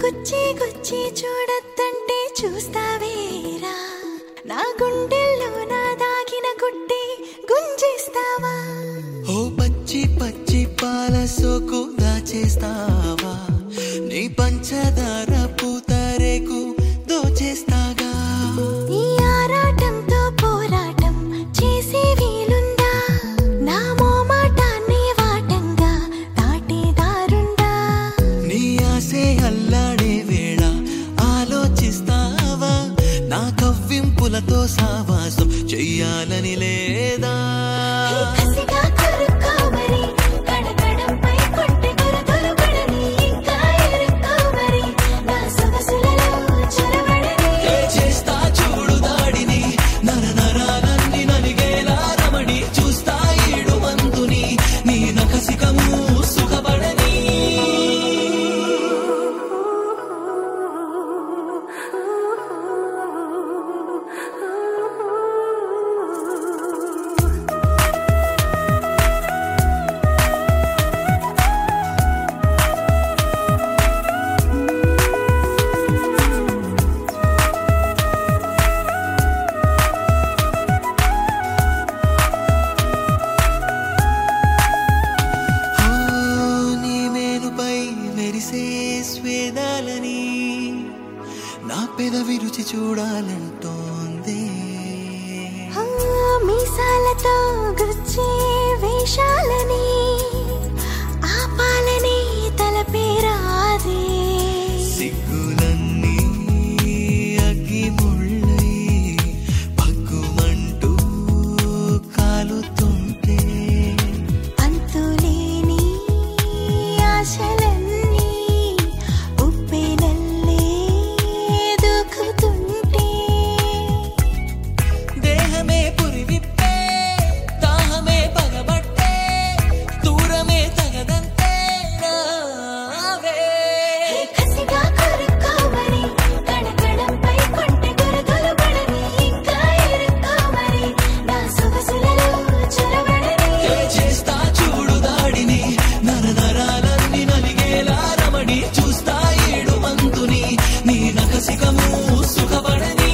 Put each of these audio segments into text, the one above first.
గుచ్చి గుచ్చి చూడొద్దంటే చూస్తావేరా నా గుండెల్లో నా దాగిన గుట్టి గుంజిస్తావా ఓ పచ్చి పచ్చి పాల సోకు దాచేస్తావా నీ పంచదార పూతరేకు దోచేస్తాగా ఈ ఆరాటంతో పోరాటం చేసే వీలుందా నా మోమాటాన్ని వాటంగా దాటేదారుందా నీ ఆసే అల్లాడే వేళ ఆలోచిస్తావా నా కవ్వింపులతో సావాసం చెయ్యాలని లేదా ఈ కసిగా కొరుక్కోమరి కడకడంపై కొట్టె గురుతులు పడని ఇంకా ఎరుక్కోమరి నా సొగసులలో చొరబడని ఏ చేస్తా చూడు దాడిని నర నరాలన్నీ నలిగేలా రమణి చూస్తా ఈడు మంతుని నీ నకసికము సుఖపడని ఓ, నీ మేలుపై మెరిసే స్వేదాలని నా పెదవి రుచి చూడాలంటోంది ఆ, మీసాలతో గుచ్చే వేషాలని ఆపాలని తలపేరాదే సిగ్గులన్నీ అగ్గి ముళ్ళై పగ్గుమంటూ కాలుతుంటే అంతులేని ఆశలన్నీ ఉప్పెనల్లే దూకుతుంటే దేహమే పురివిప్పే దాహమే పగబట్టే దూరమే తగదంతే రావే కసిగా కొరుక్కోమరి కడకడంపై కొట్టె గురుతులు పడని ఇంకా ఎరుక్కోమరి నా సొగసులలో చొరబడని ఏ చేస్తా చూడు దాడిని నర నరాలన్నీ నలిగేలా రమణి చూస్తా ఏడు మంతుని నీ నకసికము సుఖపడని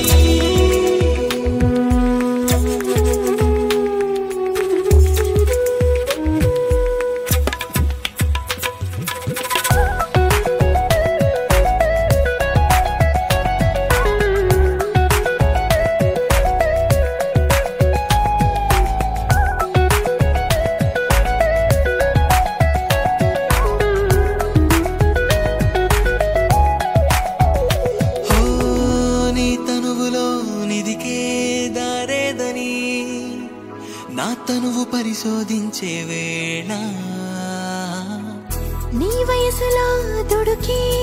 ఓ నీ తనువులో నిదికే దారేదని నా తనువు పరిశోధించే వేళ నీ వయసులో దుడుకే